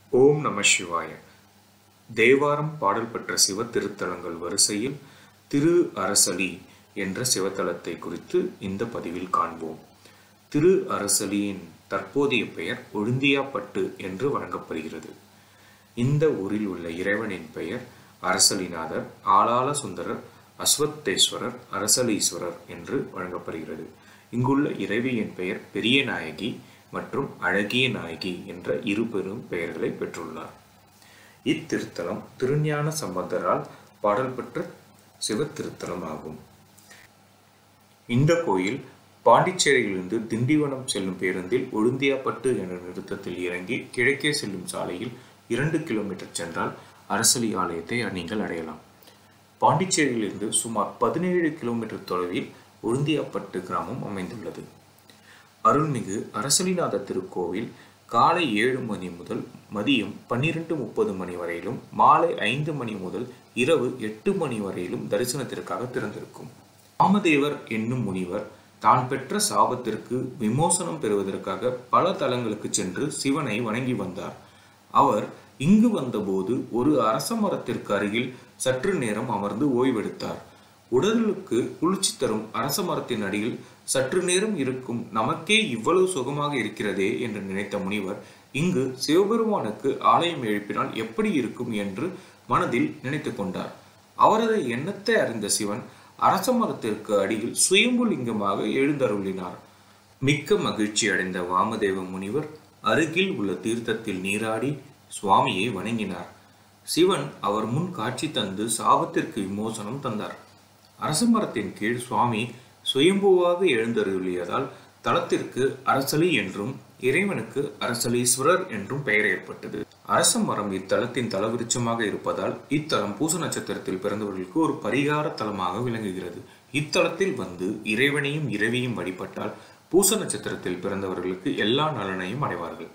ஓம் நம சிவாய தேவாரம் பாடல் பெற்ற சிவ திருத்தலங்கள் வரிசையில் திரு அரசலி என்ற சிவத்தலத்தை குறித்து இந்த பதிவில் காண்போம் திரு அரசலியின் தற்போதைய பெயர் ஒழுந்தியாப்பட்டு என்று வழங்கப்படுகிறது இந்த ஊரில் உள்ள இறைவனின் பெயர் அரசலிநாதர் ஆளாள சுந்தரர் அஸ்வத்தேஸ்வரர் அரசலீஸ்வரர் என்று வழங்கப்படுகிறது இங்குள்ள இறைவியின் பெயர் பெரிய நாயகி மற்றும் அழகிய நாயகி என்ற இரு பெரும் பெயர்களை பெற்றுள்ளார் இத்திருத்தலம் திருஞான சம்பந்தரால் பாடல் பெற்ற சிவ திருத்தலம் ஆகும் இந்த கோயில் பாண்டிச்சேரியிலிருந்து திண்டிவனம் செல்லும் பேருந்தில் ஒழுந்தியாப்பட்டு என்ற நிறுத்தத்தில் இறங்கி கிழக்கே செல்லும் சாலையில் இரண்டு கிலோமீட்டர் சென்றால் அரசலி ஆலயத்தை நீங்கள் அடையலாம் பாண்டிச்சேரியிலிருந்து சுமார் பதினேழு கிலோமீட்டர் தொலைவில் ஒழுந்தியாப்பட்டு கிராமம் அமைந்துள்ளது அருள்மிகு அரசலிநாத திருக்கோவில் காலை ஏழு மணி முதல் மதியம் பன்னிரண்டு முப்பது மணி வரையிலும் மாலை ஐந்து மணி முதல் இரவு எட்டு மணி வரையிலும் தரிசனத்திற்காக திறந்திருக்கும் ராமதேவர் என்னும் முனிவர் தான் பெற்ற சாபத்திற்கு விமோசனம் பெறுவதற்காக பல தலங்களுக்கு சென்று சிவனை வணங்கி வந்தார் அவர் இங்கு வந்தபோது ஒரு அரச மரத்திற்கு அருகில் சற்று நேரம் அமர்ந்து ஓய்வெடுத்தார் உடலுக்கு குளிர்ச்சி தரும் அரச மரத்தின் அடியில் சற்று நேரம் இருக்கும் நமக்கே இவ்வளவு சுகமாக இருக்கிறதே என்று நினைத்த முனிவர் இங்கு சிவபெருமானுக்கு ஆலயம் எழுப்பினால் எப்படி இருக்கும் என்று மனதில் நினைத்து கொண்டார் அவரது எண்ணத்தை அறிந்த சிவன் அரச மரத்திற்கு அடியில் சுயம்பு லிங்கமாக எழுந்தருளினார் மிக்க மகிழ்ச்சி அடைந்த வாமதேவ முனிவர் அருகில் உள்ள தீர்த்தத்தில் நீராடி சுவாமியை வணங்கினார் சிவன் அவர் முன் காட்சி தந்து சாபத்திற்கு விமோசனம் தந்தார் அரச மரத்தின் கீழ் சுவாமி சுயம்புவாக எழுந்தருளியதால் தலத்திற்கு அரசலி என்றும் இறைவனுக்கு அரசலீஸ்வரர் என்றும் பெயர் ஏற்பட்டது அரச மரம் இத்தலத்தின் தலவிருச்சமாக இருப்பதால் இத்தலம் பூச நட்சத்திரத்தில் பிறந்தவர்களுக்கு ஒரு பரிகார தலமாக விளங்குகிறது இத்தலத்தில் வந்து இறைவனையும் இறைவியும் வழிபட்டால் பூச நட்சத்திரத்தில் பிறந்தவர்களுக்கு எல்லா நலனையும் அடைவார்கள்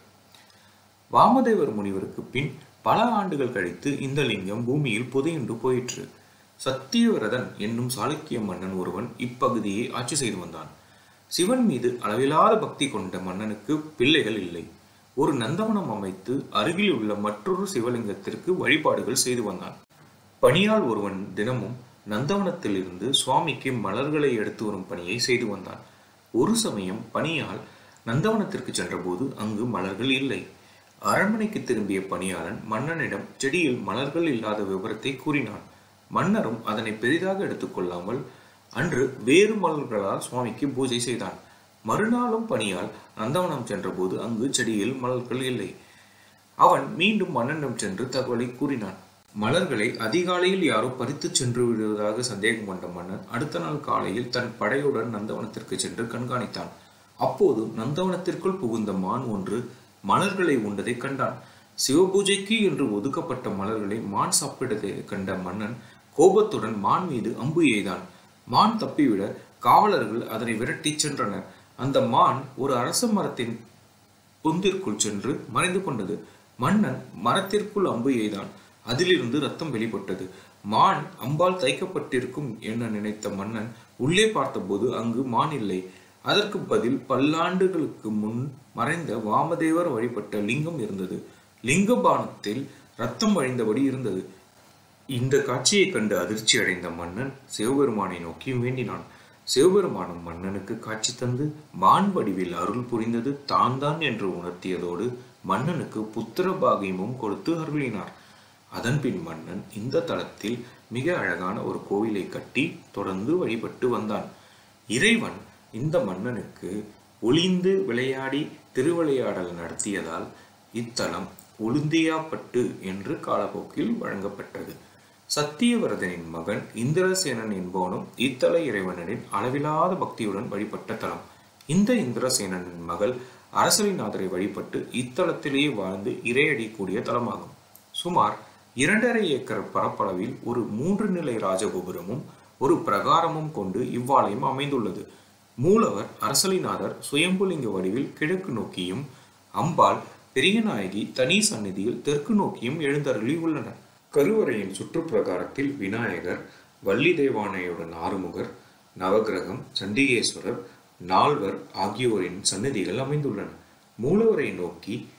வாமதேவர் முனிவருக்கு பின் பல ஆண்டுகள் கழித்து இந்த லிங்கம் பூமியில் புதையுண்டு போயிற்று சத்தியவிரதன் என்னும் சாளுக்கிய மன்னன் ஒருவன் இப்பகுதியை ஆட்சி செய்து வந்தான் சிவன் மீது அளவிலாத பக்தி கொண்ட மன்னனுக்கு பிள்ளைகள் இல்லை ஒரு நந்தவனம் அமைத்து அருகில் உள்ள மற்றொரு சிவலிங்கத்திற்கு வழிபாடுகள் செய்து வந்தான் பணியால் ஒருவன் தினமும் நந்தவனத்தில் இருந்து சுவாமிக்கு மலர்களை எடுத்து வரும் பணியை செய்து வந்தான் ஒரு சமயம் பணியால் நந்தவனத்திற்கு சென்றபோது அங்கு மலர்கள் இல்லை அரண்மனைக்கு திரும்பிய பணியாளன் மன்னனிடம் செடியில் மலர்கள் இல்லாத விவரத்தை கூறினான் மன்னரும் அதனை பெரிதாக எடுத்துக்கொள்ளாமல் அன்று வேறு மலர்களால் சுவாமிக்கு பூஜை செய்தான் மறுநாளும் பணியால் நந்தவனம் சென்றபோது அங்கு செடியில் மலர்கள் இல்லை அவன் மீண்டும் மன்னனிடம் சென்று தகவலை கூறினான் மலர்களை அதிகாலையில் யாரோ பறித்து சென்று விடுவதாக சந்தேகம் கொண்ட மன்னன் அடுத்த நாள் காலையில் தன் படையுடன் நந்தவனத்திற்கு சென்று கண்காணித்தான் அப்போது நந்தவனத்திற்குள் புகுந்த மான் ஒன்று மலர்களை உண்டதை கண்டான் சிவபூஜைக்கு என்று ஒதுக்கப்பட்ட மலர்களை மான் சாப்பிட்டதை கண்ட மன்னன் கோபத்துடன் மான் மீது அம்பு எய்தான் மான் தப்பிவிட காவலர்கள் அதனை விரட்டிச் சென்றனர் அந்த மான் ஒரு அரச மரத்தின் பொந்திற்குள் சென்று மறைந்து கொண்டது மன்னன் மரத்திற்குள் அம்பு எய்தான் அதிலிருந்து ரத்தம் வெளிப்பட்டது மான் அம்பால் தைக்கப்பட்டிருக்கும் என நினைத்த மன்னன் உள்ளே பார்த்தபோது அங்கு மான் இல்லை அதற்கு பதில் பல்லாண்டுகளுக்கு முன் மறைந்த வாமதேவர் வழிபட்ட லிங்கம் இருந்தது லிங்கபானத்தில் ரத்தம் வழிந்தபடி இருந்தது இந்த காட்சியை கண்டு அதிர்ச்சி அடைந்த மன்னன் சிவபெருமானை நோக்கி வேண்டினான் சிவபெருமானும் மன்னனுக்கு காட்சி தந்து மான் வடிவில் அருள் புரிந்தது தான் தான் என்று உணர்த்தியதோடு மன்னனுக்கு புத்திர பாகியமும் கொடுத்து அருளினார் அதன்பின் மன்னன் இந்த தலத்தில் மிக அழகான ஒரு கோவிலை கட்டி தொடர்ந்து வழிபட்டு வந்தான் இறைவன் இந்த மன்னனுக்கு ஒளிந்து விளையாடி திருவிளையாடல் நடத்தியதால் இத்தலம் ஒழுந்தியாப்பட்டு என்று காலப்போக்கில் வழங்கப்பட்டது சத்தியவரதனின் மகன் இந்திரசேனன் என்பவனும் இத்தல இறைவனின் அளவிலாத பக்தியுடன் வழிபட்ட தலம் இந்த இந்திரசேனனின் மகள் அரசலிநாதரை வழிபட்டு இத்தலத்திலேயே வாழ்ந்து இறையடிக்கூடிய தலமாகும் சுமார் இரண்டரை ஏக்கர் பரப்பளவில் ஒரு மூன்று நிலை ராஜகோபுரமும் ஒரு பிரகாரமும் கொண்டு இவ்வாலயம் அமைந்துள்ளது மூலவர் அரசலிநாதர் சுயம்புலிங்க வடிவில் கிழக்கு நோக்கியும் அம்பாள் பெரியநாயகி தனி சந்நிதியில் தெற்கு நோக்கியும் எழுந்தருளி உள்ளனர் கருவறையின் சுற்றுப்பிரகாரத்தில் விநாயகர் வள்ளி தேவானையுடன் ஆறுமுகர் நவகிரகம் சண்டிகேஸ்வரர் நால்வர் ஆகியோரின் சன்னதிகள் அமைந்துள்ளன மூலவரை நோக்கி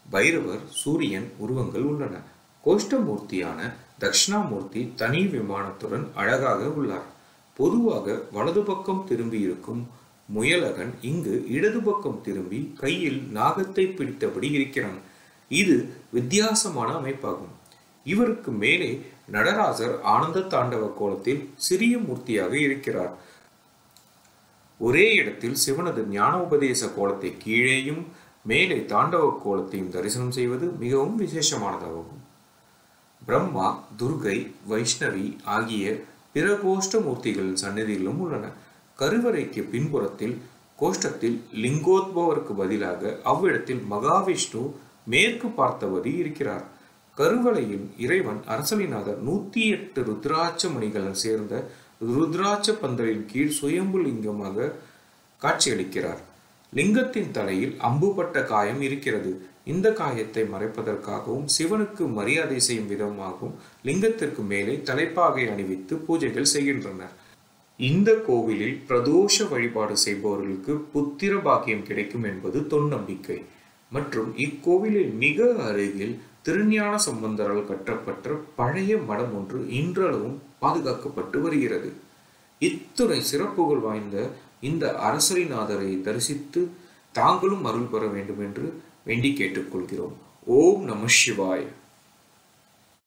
பைரவர் சூரியன் உருவங்கள் உள்ளன கோஷ்டமூர்த்தியான தக்ஷணாமூர்த்தி தனி விமானத்துடன் அழகாக உள்ளார் பொதுவாக வலது பக்கம் திரும்பி இருக்கும் முயலகன் இங்கு இடது பக்கம் திரும்பி கையில் நாகத்தை பிடித்தபடி இருக்கிறான் இது வித்தியாசமான அமைப்பாகும் இவருக்கு மேலே நடராஜர் ஆனந்த தாண்டவ கோலத்தில் சிறிய மூர்த்தியாக இருக்கிறார் ஒரே இடத்தில் சிவனது ஞானோபதேச கோலத்தை கீழேயும் மேலே தாண்டவ கோலத்தையும் தரிசனம் செய்வது மிகவும் விசேஷமானதாகும் பிரம்மா துர்கை வைஷ்ணவி ஆகிய பிற கோஷ்ட மூர்த்திகளின் சன்னதிகளும் உள்ளன கருவறைக்கு பின்புறத்தில் கோஷ்டத்தில் லிங்கோத்பவருக்கு பதிலாக அவ்விடத்தில் மகாவிஷ்ணு மேற்கு பார்த்தபடி இருக்கிறார் கருவளையில் இறைவன் அரசலிநாதர் நூத்தி எட்டு ருத்ராட்ச மணிகளுடன் சேர்ந்த ருத்ராட்ச பந்தலின் கீழ் சுயம்பு லிங்கமாக காட்சியளிக்கிறார் லிங்கத்தின் தலையில் அம்புபட்ட காயம் இருக்கிறது இந்த காயத்தை மறைப்பதற்காகவும் சிவனுக்கு மரியாதை செய்யும் விதமாகவும் லிங்கத்திற்கு மேலே தலைப்பாகை அணிவித்து பூஜைகள் செய்கின்றனர் இந்த கோவிலில் பிரதோஷ வழிபாடு செய்பவர்களுக்கு புத்திர பாக்கியம் கிடைக்கும் என்பது தொன்னம்பிக்கை மற்றும் இக்கோவிலில் மிக அருகில் திருஞான சம்பந்தரால் கட்டப்பட்ட பழைய மடம் ஒன்று இன்றளவும் பாதுகாக்கப்பட்டு வருகிறது இத்துணை சிறப்புகள் வாய்ந்த இந்த அரசரிநாதரை தரிசித்து தாங்களும் அருள் பெற வேண்டும் என்று வேண்டி கேட்டுக்கொள்கிறோம் ஓம் நம சிவாய